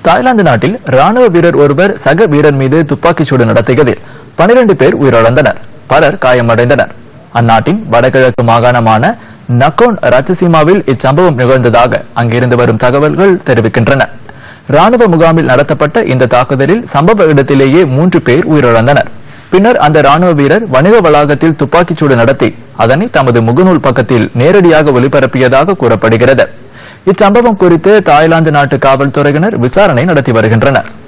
Thailand நாட்டில் ராணுவ வீரர் ஒருவர் சக வீரர் மீது துப்பாக்கிச் சூடு நடத்தியதில் 12 பேர் உயிரிழந்தனர் பலர் காயமடைந்தனர் அந்நாட்டின் வடகிழக்கு மாகாணமான நக்கோன் ரச்சசீமாவில் இச்சம்பவம் நிகழ்ந்ததாக அங்கிருந்து வரும் தகவல்கள் தெரிவிக்கின்றன ராணுவ முகாமில் நடத்தப்பட்ட இந்த தாக்குதலில் சம்பவ இடத்திலேயே மூன்று பேர் உயிரிழந்தனர் பின்னர் அந்த ராணுவ வீரர் வணிக வளாகத்தில் துப்பாக்கிச் சூடு நடத்தி அதனை தமது முகநூல் பக்கத்தில் நேரடியாக ஒளிபரப்பியதாக கூறப்படுகிறது இச்சம்பவம் குறித்து தாய்லாந்து நாட்டு காவல்துறையினர் விசாரணை நடத்தி வருகின்றனர்